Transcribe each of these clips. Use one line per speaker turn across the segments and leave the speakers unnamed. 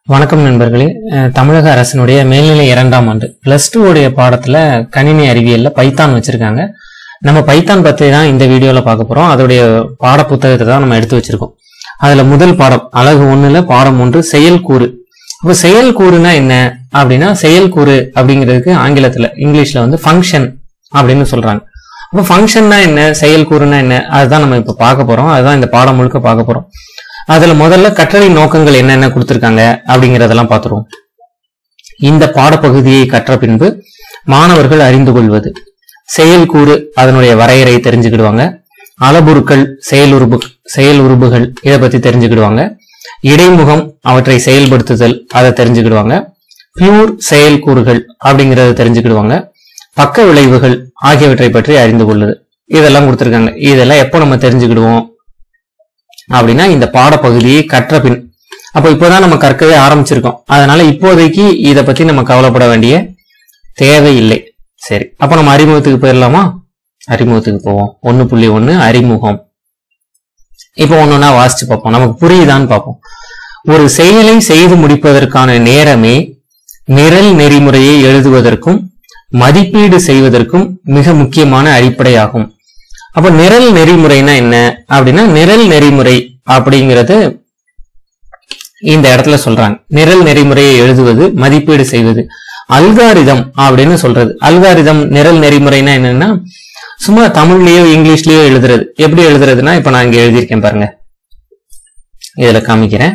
வணக்கம் நண்பர்களே அஹ் தமிழக அரசினுடைய மேல்நிலை இரண்டாம் ஆண்டு பிளஸ் டூ உடைய பாடத்துல கணினி அறிவியல்ல பைத்தான் வச்சிருக்காங்க நம்ம பைத்தான் பத்தி தான் இந்த வீடியோல பார்க்க போறோம் அதோடைய பாட புத்தகத்தை தான் நம்ம எடுத்து வச்சிருக்கோம் அதுல முதல் பாடம் அழகு ஒண்ணுல பாடம் ஒன்று செயல்கூறு அப்ப செயல்கூறுனா என்ன அப்படின்னா செயல்கூறு அப்படிங்கிறதுக்கு ஆங்கிலத்துல இங்கிலீஷ்ல வந்து ஃபங்க்ஷன் அப்படின்னு சொல்றாங்க அப்ப ஃபங்க்ஷன்னா என்ன செயல்கூறுனா என்ன அதுதான் நம்ம இப்ப பார்க்க போறோம் அதுதான் இந்த பாடம் முழுக்க பார்க்க போறோம் அதுல முதல்ல கற்றலை நோக்கங்கள் என்னென்ன கொடுத்திருக்காங்க அப்படிங்கறதெல்லாம் பார்த்துருவோம் இந்த பாடப்பகுதியை கற்ற பின்பு மாணவர்கள் அறிந்து கொள்வது செயல்கூறு அதனுடைய வரையறை தெரிஞ்சுக்கிடுவாங்க அளபுருக்கள் செயல் உறுப்பு செயல் உறுப்புகள் இதை பத்தி தெரிஞ்சுக்கிடுவாங்க இடைமுகம் அவற்றை செயல்படுத்துதல் அதை தெரிஞ்சுக்கிடுவாங்க பியூர் செயல்கூறுகள் அப்படிங்கறத தெரிஞ்சுக்கிடுவாங்க பக்க விளைவுகள் ஆகியவற்றை பற்றி அறிந்து கொள்ளுது இதெல்லாம் கொடுத்திருக்காங்க இதெல்லாம் எப்போ நம்ம தெரிஞ்சுக்கிடுவோம் அப்படின்னா இந்த பாடப்பகுதியை கற்ற பின் அப்போ இப்போதான் நம்ம கற்கவே ஆரம்பிச்சிருக்கோம் அதனால இப்போதைக்கு இதை பத்தி நம்ம கவலைப்பட வேண்டிய தேவையில்லை சரி அப்ப நம்ம அறிமுகத்துக்கு போயிடலாமா அறிமுகத்துக்கு போவோம் ஒன்னு புள்ளி ஒன்னு அறிமுகம் இப்போ ஒன்னொன்னா வாசிச்சு பார்ப்போம் நமக்கு புரியுதான்னு பார்ப்போம் ஒரு செயலை செய்து முடிப்பதற்கான நேரமே நிரல் நெறிமுறையை எழுதுவதற்கும் மதிப்பீடு செய்வதற்கும் மிக முக்கியமான அடிப்படையாகும் அப்ப நிரல் நெறிமுறைனா என்ன அப்படின்னா நிரல் நெறிமுறை அப்படிங்கிறது இந்த இடத்துல சொல்றாங்க நிரல் நெறிமுறையை எழுதுவது மதிப்பீடு செய்வது அல்காரிதம் அப்படின்னு சொல்றது அல்காரிதம் நிரல் நெறிமுறைனா என்னன்னா சும்மா தமிழ்லயோ இங்கிலீஷ்லயோ எழுதுறது எப்படி எழுதுறதுன்னா இப்ப நான் இங்க எழுதியிருக்கேன் பாருங்க இதுல காமிக்கிறேன்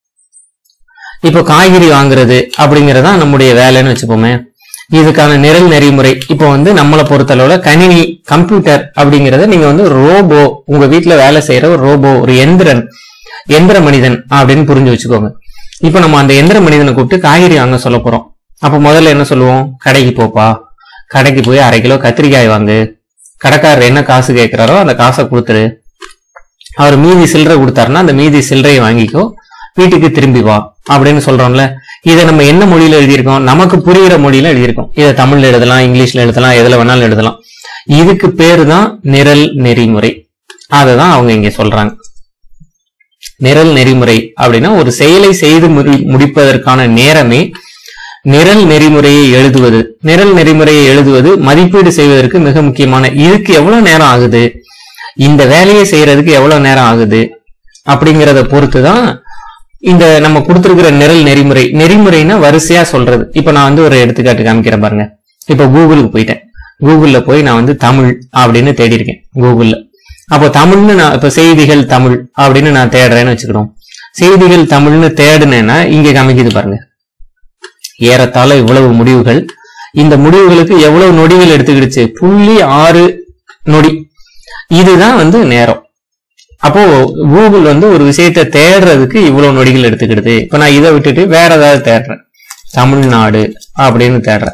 இப்போ காய்கறி வாங்குறது அப்படிங்கறதா நம்முடைய வேலைன்னு வச்சுப்போமே இதுக்கான நிரல் நெறிமுறை இப்போ வந்து நம்மளை பொறுத்தளவுல கணினி கம்ப்யூட்டர் அப்படிங்கறத நீங்க வந்து ரோபோ உங்க வீட்ல வேலை செய்யற ஒரு ரோபோ ஒரு எந்திரன் எந்திர மனிதன் அப்படின்னு புரிஞ்சு வச்சுக்கோங்க இப்போ நம்ம அந்த எந்திர மனிதனை கூப்பிட்டு காய்கறி வாங்க சொல்ல போறோம் அப்ப முதல்ல என்ன சொல்லுவோம் கடைக்கு போப்பா கடைக்கு போய் அரை கிலோ கத்திரிக்காய் வாங்கு கடைக்காரர் என்ன காசு கேட்கிறாரோ அந்த காசை கொடுத்துரு அவர் மீதி சில்லறை கொடுத்தாருன்னா அந்த மீதி சில்லறையை வாங்கிக்கோ வீட்டுக்கு திரும்பி வா அப்படின்னு சொல்றோம்ல இதை நம்ம என்ன மொழியில எழுதியிருக்கோம் நமக்கு புரியுற மொழியில எழுதியிருக்கோம் இதை தமிழ்ல எழுதலாம் இங்கிலீஷ்ல எழுதலாம் எதுல வேணாலும் எழுதலாம் இதுக்கு பேரு தான் நிரல் நெறிமுறை அதை தான் அவங்க இங்க சொல்றாங்க நிரல் நெறிமுறை அப்படின்னா ஒரு செயலை செய்து முடி- முடிப்பதற்கான நேரமே நிரல் நெறிமுறையை எழுதுவது நிரல் நெறிமுறையை எழுதுவது மதிப்பீடு செய்வதற்கு மிக முக்கியமான இதுக்கு எவ்வளவு நேரம் ஆகுது இந்த வேலையை செய்யறதுக்கு எவ்வளவு நேரம் ஆகுது அப்படிங்கறத பொறுத்து தான் இந்த நம்ம கொடுத்திருக்கிற நிரல் நெறிமுறை நெறிமுறைனா வரிசையா சொல்றது இப்ப நான் வந்து ஒரு எடுத்துக்காட்டு காமிக்கிறேன் பாருங்க இப்ப கூகுளுக்கு போயிட்டேன் கூகுள்ல போய் நான் வந்து தமிழ் அப்படின்னு தேடி இருக்கேன் கூகுள்ல அப்போ தமிழ்னு நான் இப்ப செய்திகள் தமிழ் அப்படின்னு நான் தேடுறேன்னு வச்சுக்கிடும் செய்திகள் தமிழ்னு தேடுனேன்னா இங்க காமிக்குது பாருங்க ஏறத்தாழ இவ்வளவு முடிவுகள் இந்த முடிவுகளுக்கு எவ்வளவு நொடிகள் எடுத்துக்கிடுச்சு புள்ளி ஆறு நொடி இதுதான் வந்து நேரம் அப்போ கூகுள் வந்து ஒரு விஷயத்தை தேடுறதுக்கு இவ்வளவு நொடிகள் எடுத்துக்கிடுது இப்ப நான் இதை விட்டுட்டு வேற ஏதாவது தேடுறேன் தமிழ்நாடு அப்படின்னு தேடுறேன்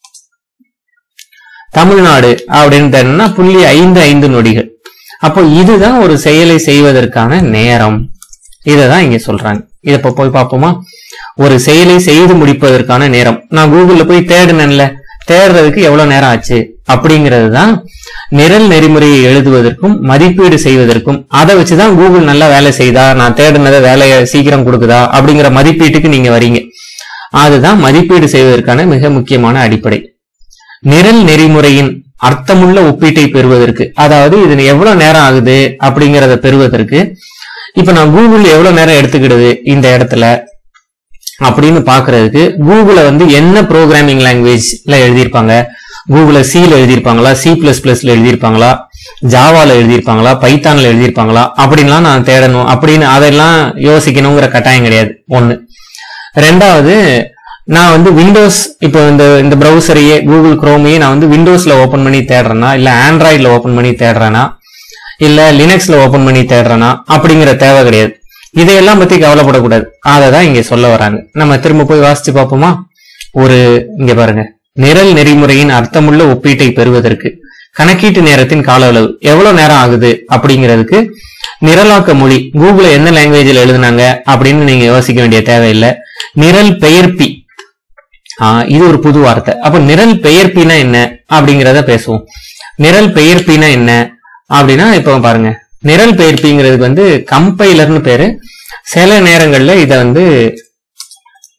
தமிழ்நாடு அப்படின்னு தேடுனா புள்ளி ஐந்து ஐந்து நொடிகள் அப்போ இதுதான் ஒரு செயலை செய்வதற்கான நேரம் இதை தான் இங்க சொல்றாங்க இதை இப்ப போய் பார்ப்போமா ஒரு செயலை செய்து முடிப்பதற்கான நேரம் நான் கூகுள்ல போய் தேடுனேன்ல தேடுறதுக்கு எவ்வளவு நேரம் ஆச்சு அப்படிங்கிறது தான் நிரல் நெறிமுறையை எழுதுவதற்கும் மதிப்பீடு செய்வதற்கும் அதை வச்சுதான் கூகுள் நல்லா வேலை செய்தா நான் தேடுனதை வேலையை சீக்கிரம் கொடுக்குதா அப்படிங்கிற மதிப்பீட்டுக்கு நீங்க வரீங்க அதுதான் மதிப்பீடு செய்வதற்கான மிக முக்கியமான அடிப்படை நிரல் நெறிமுறையின் அர்த்தமுள்ள ஒப்பீட்டை பெறுவதற்கு அதாவது இது எவ்வளவு நேரம் ஆகுது அப்படிங்கறத பெறுவதற்கு இப்ப நான் கூகுள் எவ்வளவு நேரம் எடுத்துக்கிடுது இந்த இடத்துல அப்படின்னு பாக்குறதுக்கு கூகுள வந்து என்ன ப்ரோக்ராமிங் லாங்குவேஜ்ல எழுதியிருப்பாங்க கூகுள சில எழுதியிருப்பாங்களா சி பிளஸ் பிளஸ்ல எழுதியிருப்பாங்களா ஜாவால எழுதியிருப்பாங்களா பைத்தான்ல எழுதியிருப்பாங்களா அப்படின்லாம் நான் தேடணும் அப்படின்னு அதெல்லாம் யோசிக்கணுங்கிற கட்டாயம் கிடையாது ஒண்ணு ரெண்டாவது நான் வந்து விண்டோஸ் இப்போ இந்த இந்த ப்ரௌசரையே கூகுள் குரோமையே நான் வந்து விண்டோஸ்ல ஓபன் பண்ணி தேடுறேனா இல்ல ஆண்ட்ராய்டுல ஓபன் பண்ணி தேடுறேனா இல்ல லினக்ஸ்ல ஓபன் பண்ணி தேடுறேனா அப்படிங்கிற தேவை கிடையாது இதையெல்லாம் பத்தி கவலைப்படக்கூடாது அதை தான் இங்க சொல்ல வராங்க நம்ம திரும்ப போய் வாசிச்சு பார்ப்போமா ஒரு இங்க பாருங்க நிரல் நெறிமுறையின் அர்த்தமுள்ள ஒப்பீட்டை பெறுவதற்கு கணக்கீட்டு நேரத்தின் கால அளவு எவ்வளவு நேரம் ஆகுது அப்படிங்கிறதுக்கு நிரலாக்க மொழி கூகுள என்ன லாங்குவேஜில் எழுதுனாங்க அப்படின்னு நீங்க யோசிக்க வேண்டிய தேவையில்லை நிரல் பெயர்ப்பி ஆஹ் இது ஒரு புது வார்த்தை அப்ப நிரல் பெயர்ப்பினா என்ன அப்படிங்கிறத பேசுவோம் நிரல் பெயர்ப்பினா என்ன அப்படின்னா இப்ப பாருங்க நிரல் பெயர்ப்பிங்கிறதுக்கு வந்து கம்பைலர்னு பேரு சில நேரங்கள்ல இத வந்து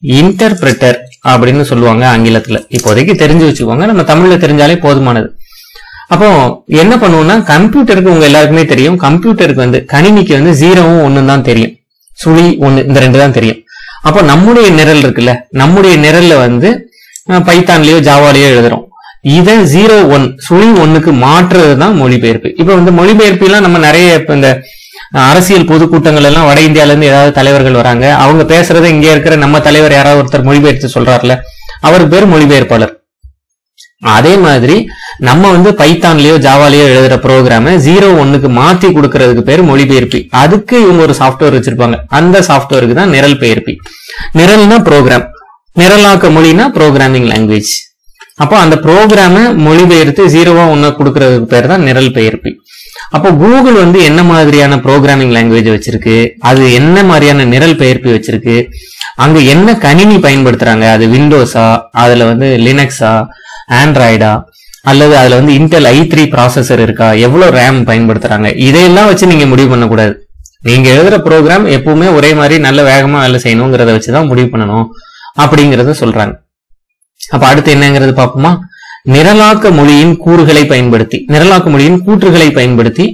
இன்டர்பிரட்டர் அப்படின்னு சொல்லுவாங்க ஆங்கிலத்துல இப்போதைக்கு தெரிஞ்சு வச்சுக்கோங்க நம்ம தமிழ்ல தெரிஞ்சாலே போதுமானது அப்போ என்ன பண்ணுவோம்னா கம்ப்யூட்டருக்கு உங்க எல்லாருக்குமே தெரியும் கம்ப்யூட்டருக்கு வந்து கணினிக்கு வந்து ஜீரோவும் ஒண்ணும் தான் தெரியும் சுழி ஒண்ணு இந்த ரெண்டு தான் தெரியும் அப்போ நம்முடைய நிரல் இருக்குல்ல நம்முடைய நிரல்ல வந்து அஹ், பைத்தான்லயோ ஜாவாலயோ எழுதுறோம் இதை ஜீரோ ஒன் சுழி ஒண்ணுக்கு மாற்றுறது தான் மொழிபெயர்ப்பு இப்போ வந்து மொழிபெயர்ப்புலாம் நம்ம நிறைய இப்ப இந்த அஹ், அரசியல் பொதுக்கூட்டங்கள் எல்லாம் வட இந்தியால இருந்து ஏதாவது தலைவர்கள் வராங்க அவங்க பேசுறதை இங்க இருக்கிற நம்ம தலைவர் யாராவது ஒருத்தர் மொழிபெயர்த்து சொல்றாருல அவருக்கு பேர் மொழிபெயர்ப்பாளர் அதே மாதிரி நம்ம வந்து பைத்தான்லயோ ஜாவாலயோ எழுதுற ப்ரோக்ராம ஜீரோ ஒன்னுக்கு மாத்தி கொடுக்கறதுக்கு பேர் மொழிபெயர்ப்பி அதுக்கு இவங்க ஒரு சாஃப்ட்வேர் வச்சிருப்பாங்க அந்த சாஃப்ட்வேருக்கு தான் நிரல் பெயர்ப்பி நிரல்னா ப்ரோக்ராம் நிரலாக்க மொழினா ப்ரோக்ராமிங் லாங்குவேஜ் அப்போ அந்த ப்ரோக்ராம மொழிபெயர்த்து ஜீரோவா ஒன்னு கொடுக்கறதுக்கு பேர் தான் நிரல் பெயர்ப்பி அப்போ கூகுள் வந்து என்ன மாதிரியான ப்ரோக்ராமிங் லாங்குவேஜ் வச்சிருக்கு அது என்ன மாதிரியான நிரல் பெயர்ப்பி வச்சிருக்கு அங்க என்ன கணினி பயன்படுத்துறாங்க அது விண்டோஸா அதுல வந்து லினக்ஸா ஆண்ட்ராய்டா அல்லது அதுல வந்து இன்டெல் ஐ த்ரீ ப்ராசஸர் இருக்கா எவ்வளவு ரேம் பயன்படுத்துறாங்க இதையெல்லாம் வச்சு நீங்க முடிவு பண்ணக்கூடாது நீங்க எழுதுற ப்ரோக்ராம் எப்பவுமே ஒரே மாதிரி நல்ல வேகமா வேலை செய்யணுங்கிறத வச்சுதான் முடிவு பண்ணணும் அப்படிங்கறத சொல்றாங்க அப்ப அடுத்து என்னங்கிறது பார்ப்போமா நிரலாக்க மொழியின் கூறுகளை பயன்படுத்தி நிரலாக்க மொழியின் கூற்றுகளை பயன்படுத்தி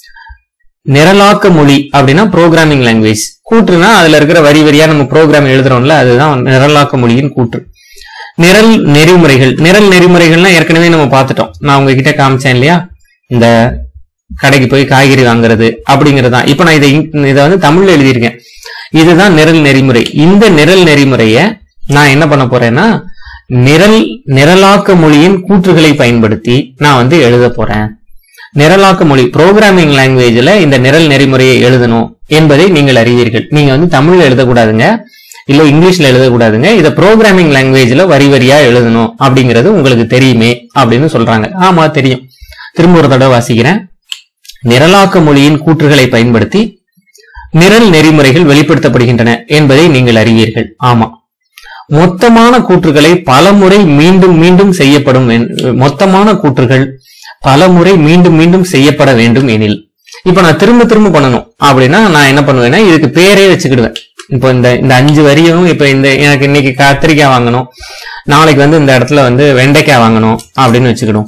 நிரலாக்க மொழி அப்படின்னா ப்ரோக்ராமிங் லாங்குவேஜ் கூற்றுனா அதுல இருக்கிற வரி வரியா நம்ம ப்ரோக்ராம் எழுதுறோம்ல அதுதான் நிரலாக்க மொழியின் கூற்று நிரல் நெறிமுறைகள் நிரல் நெறிமுறைகள்லாம் ஏற்கனவே நம்ம பார்த்துட்டோம் நான் உங்ககிட்ட காமிச்சேன் இல்லையா இந்த கடைக்கு போய் காய்கறி வாங்குறது அப்படிங்கிறது தான் இப்போ நான் இதை இங்- இதை வந்து தமிழ்ல எழுதியிருக்கேன் இதுதான் நிரல் நெறிமுறை இந்த நிரல் நெறிமுறைய நான் என்ன பண்ண போறேன்னா நிரல் நிரலாக்க மொழியின் கூற்றுகளை பயன்படுத்தி நான் வந்து எழுத போறேன் நிரலாக்க மொழி ப்ரோக்ராமிங் லாங்குவேஜ்ல இந்த நிரல் நெறிமுறையை எழுதணும் என்பதை நீங்கள் அறிவீர்கள் நீங்க வந்து தமிழ்ல எழுதக்கூடாதுங்க இல்ல இங்கிலீஷ்ல எழுதக்கூடாதுங்க இதை ப்ரோக்ராமிங் லாங்குவேஜ்ல வரி வரியா எழுதணும் அப்படிங்கிறது உங்களுக்கு தெரியுமே அப்படின்னு சொல்றாங்க ஆமா தெரியும் திரும்ப ஒரு தடவை வாசிக்கிறேன் நிரலாக்க மொழியின் கூற்றுகளை பயன்படுத்தி நிரல் நெறிமுறைகள் வெளிப்படுத்தப்படுகின்றன என்பதை நீங்கள் அறிவீர்கள் ஆமா மொத்தமான கூற்றுகளை பலமுறை மீண்டும் மீண்டும் செய்யப்படும் என்- மொத்தமான கூற்றுகள் பலமுறை மீண்டும் மீண்டும் செய்யப்பட வேண்டும் எனில் இப்ப நான் திரும்ப திரும்ப பண்ணணும் அப்படின்னா நான் என்ன பண்ணுவேன்னா இதுக்கு பேரே வச்சுக்கிடுவேன் இப்போ இந்த இந்த அஞ்சு வரியும் இப்ப இந்த எனக்கு இன்னைக்கு கத்திரிக்காய் வாங்கணும் நாளைக்கு வந்து இந்த இடத்துல வந்து வெண்டைக்காய் வாங்கணும் அப்படின்னு வச்சுக்கிடும்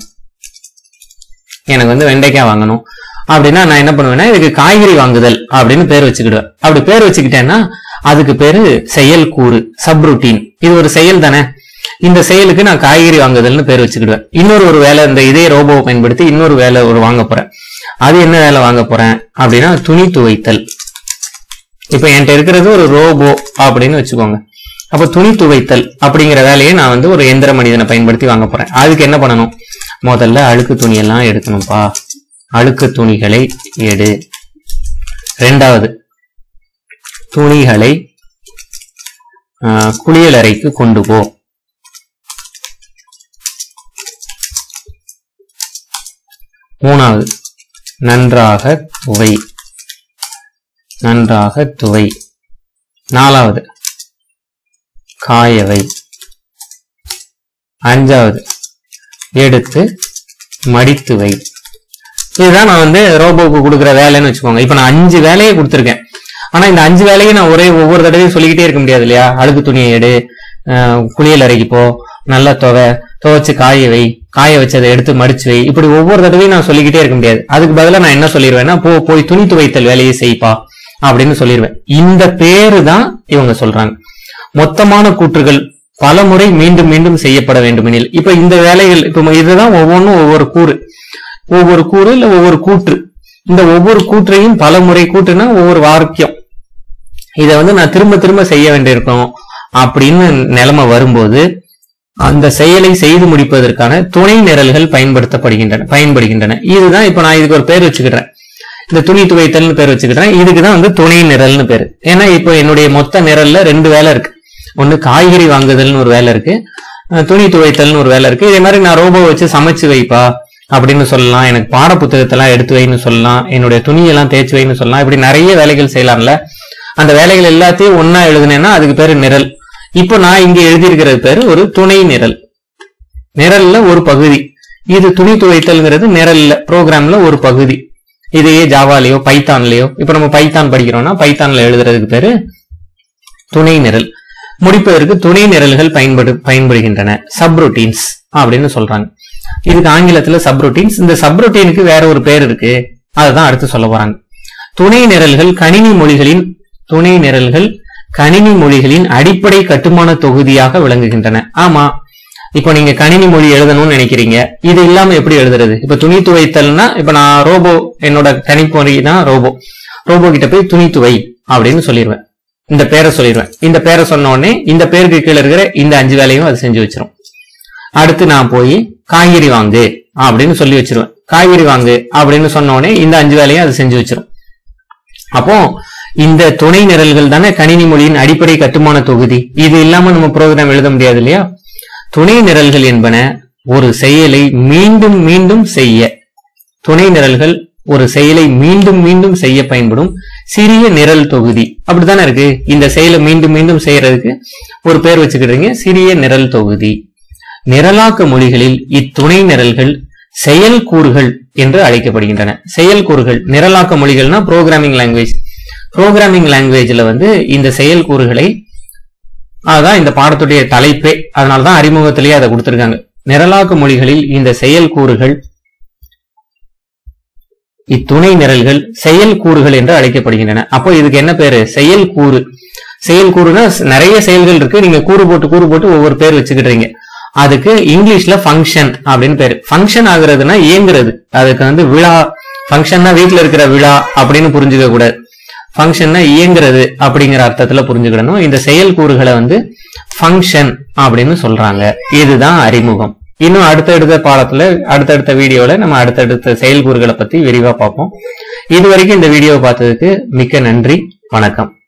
எனக்கு வந்து வெண்டைக்காய் வாங்கணும் அப்படின்னா நான் என்ன பண்ணுவேன்னா இதுக்கு காய்கறி வாங்குதல் அப்படின்னு பேர் வச்சுக்கிடுவேன் அப்படி பேர் வச்சுக்கிட்டேன்னா அதுக்கு பேரு செயல் கூறு சப்ரூட்டீன் இது ஒரு செயல் தானே இந்த செயலுக்கு நான் காய்கறி வாங்குதல்னு பேர் வச்சுக்கிடுவேன் இன்னொரு ஒரு வேலை இந்த இதே ரோபோவை பயன்படுத்தி இன்னொரு வேலை ஒரு வாங்க போறேன் அது என்ன வேலை வாங்க போறேன் அப்படின்னா துணி துவைத்தல் இப்ப என்கிட்ட இருக்கிறது ஒரு ரோபோ அப்படின்னு வச்சுக்கோங்க அப்ப துணி துவைத்தல் அப்படிங்கிற வேலையை நான் வந்து ஒரு எந்திர மனிதனை பயன்படுத்தி வாங்க போறேன் அதுக்கு என்ன பண்ணணும் முதல்ல அழுக்கு துணியெல்லாம் எடுக்கணும்ப்பா அழுக்கு துணிகளை எடு ரெண்டாவது துணிகளை ஆஹ், குளியலறைக்கு கொண்டு போ மூணாவது நன்றாக துவை நன்றாக துவை நாலாவது காயவை அஞ்சாவது எடுத்து மடித்து வை இதுதான் நான் வந்து ரோபோக்கு கொடுக்குற வேலைன்னு வச்சுக்கோங்க இப்ப நான் அஞ்சு வேலையை கொடுத்துருக்கேன் ஆனா இந்த அஞ்சு வேலையை நான் ஒரே ஒவ்வொரு தடவையும் சொல்லிக்கிட்டே இருக்க முடியாது இல்லையா அழுக்கு துணியை எடு அஹ், குளியல் அறைக்கு போ நல்லா துவை துவைச்சு காய வை காய வச்சதை எடுத்து மடிச்சு வை இப்படி ஒவ்வொரு தடவையும் நான் சொல்லிக்கிட்டே இருக்க முடியாது அதுக்கு பதிலா நான் என்ன சொல்லிடுவேன்னா போ போய் துணி துவைத்தல் வேலையை செய்ப்பா அப்படின்னு சொல்லிடுவேன் இந்த பேரு தான் இவங்க சொல்றாங்க மொத்தமான கூற்றுகள் பலமுறை மீண்டும் மீண்டும் செய்யப்பட வேண்டுமெனில் இப்ப இந்த வேலைகள் இப்ப இதுதான் ஒவ்வொன்றும் ஒவ்வொரு கூறு ஒவ்வொரு கூறு இல்ல ஒவ்வொரு கூற்று இந்த ஒவ்வொரு கூற்றையும் பல முறை கூற்றுனா ஒவ்வொரு வாக்கியம் இதை வந்து நான் திரும்ப திரும்ப செய்ய வேண்டியிருக்கும் அப்படின்னு நிலைமை வரும்போது அந்த செயலை செய்து முடிப்பதற்கான துணை நிரல்கள் பயன்படுத்தப்படுகின்றன பயன்படுகின்றன இதுதான் இப்ப நான் இதுக்கு ஒரு பேர் வச்சுக்கிறேன் இந்த துணி துவைத்தல்னு பேர் வச்சுக்கிறேன் இதுக்கு தான் வந்து துணை நிரல்னு பேரு ஏன்னா இப்போ என்னுடைய மொத்த நிரல்ல ரெண்டு வேலை இருக்கு ஒண்ணு காய்கறி வாங்குதல்னு ஒரு வேலை இருக்கு அஹ் துணி துவைத்தல்னு ஒரு வேலை இருக்கு இதே மாதிரி நான் ரோபோ வச்சு சமைச்சு வைப்பா அப்படின்னு சொல்லலாம் எனக்கு பாட புத்தகத்தெல்லாம் எடுத்து வைன்னு சொல்லலாம் என்னுடைய துணியெல்லாம் தேய்ச்சி வைன்னு சொல்லலாம் இப்படி நிறைய வேலைகள் செய்யலாம்ல அந்த வேலைகள் எல்லாத்தையும் ஒண்ணா எழுதுனேன்னா அதுக்கு பேரு நிரல் இப்போ நான் இங்க எழுதியிருக்கிறது பேரு ஒரு துணை நிரல் நிரல்ல ஒரு பகுதி இது துணி துவைத்தல்ங்கிறது நிரல்ல ப்ரோக்ராம்ல ஒரு பகுதி இதையே ஜாவாலயோ பைத்தான்லயோ இப்ப நம்ம பைத்தான் படிக்கிறோம்னா பைத்தான்ல எழுதுறதுக்கு பேரு துணை நிரல் முடிப்பதற்கு துணை நிரல்கள் பயன்படு பயன்படுகின்றன சப்ரொட்டீன்ஸ் அப்படின்னு சொல்றாங்க இதுக்கு ஆங்கிலத்துல சப்ரொட்டீன்ஸ் இந்த சப்ரொட்டீனுக்கு வேற ஒரு பேர் இருக்கு அதுதான் அடுத்து சொல்ல போறாங்க துணை நிரல்கள் கணினி மொழிகளின் துணை நிரல்கள் கணினி மொழிகளின் அடிப்படை கட்டுமான தொகுதியாக விளங்குகின்றன ஆமா இப்போ நீங்க கணினி மொழி எழுதணும்னு நினைக்கிறீங்க இது இல்லாம எப்படி எழுதுறது இப்ப துணி துவைத்தல்னா இப்ப நான் ரோபோ என்னோட தனிப்பொறி தான் ரோபோ ரோபோ கிட்ட போய் துணி துவை அப்படின்னு சொல்லிடுவேன் இந்த பேரை சொல்லிடுவேன் இந்த பேரை சொன்ன உடனே இந்த பேருக்கு கீழே இருக்கிற இந்த அஞ்சு வேலையும் அது செஞ்சு வச்சிரும் அடுத்து நான் போய் காய்கறி வாங்கு அப்படின்னு சொல்லி வச்சிருவேன் காய்கறி வாங்கு அப்படின்னு சொன்ன உடனே இந்த அஞ்சு வேலையும் அது செஞ்சு வச்சிரும் அப்போ இந்த துணை நிரல்கள் தானே கணினி மொழியின் அடிப்படை கட்டுமான தொகுதி இது இல்லாம நம்ம ப்ரோக்ராம் எழுத முடியாது இல்லையா துணை நிரல்கள் என்பன ஒரு செயலை மீண்டும் மீண்டும் செய்ய துணை நிரல்கள் ஒரு செயலை மீண்டும் மீண்டும் செய்ய பயன்படும் சிறிய நிரல் தொகுதி அப்படித்தானே இருக்கு இந்த செயலை மீண்டும் மீண்டும் செய்யறதுக்கு ஒரு பேர் வச்சுக்கிட்டீங்க சிறிய நிரல் தொகுதி நிரலாக்க மொழிகளில் இத்துணை நிரல்கள் செயல்கூறுகள் என்று அழைக்கப்படுகின்றன செயல்கூறுகள் நிரலாக்க மொழிகள்னா புரோகிராமிங் லாங்குவேஜ் புரோகிராமிங் லாங்குவேஜ்ல வந்து இந்த செயல்கூறுகளை அதுதான் இந்த பாடத்துடைய தலைப்பே அதனாலதான் அறிமுகத்திலேயே அதை கொடுத்திருக்காங்க நிரலாக்க மொழிகளில் இந்த செயல்கூறுகள் இத்துணை நிரல்கள் செயல்கூறுகள் என்று அழைக்கப்படுகின்றன அப்போ இதுக்கு என்ன பேரு செயல்கூறு செயல்கூறுனா நிறைய செயல்கள் இருக்கு நீங்க கூறு போட்டு கூறு போட்டு ஒவ்வொரு பேர் வச்சுக்கிட்டீங்க அதுக்கு இங்கிலீஷ்ல ஃபங்க்ஷன் அப்படின்னு பேரு ஃபங்க்ஷன் ஆகுறதுன்னா இயங்குறது அதுக்கு வந்து விழா ஃபங்க்ஷன்னா வீட்ல இருக்கிற விழா அப்படின்னு புரிஞ்சுக்க கூடாது ஃபங்க்ஷன்னா இயங்குறது அப்படிங்கிற அர்த்தத்துல புரிஞ்சுக்கிடணும் இந்த செயல்கூறுகளை வந்து ஃபங்க்ஷன் அப்படின்னு சொல்றாங்க இதுதான் அறிமுகம் இன்னும் அடுத்தடுத்த பாடத்துல அடுத்தடுத்த வீடியோல நம்ம அடுத்தடுத்த செயல்கூறுகளை பத்தி விரிவா பார்ப்போம் இது வரைக்கும் இந்த வீடியோவை பார்த்ததுக்கு மிக்க நன்றி வணக்கம்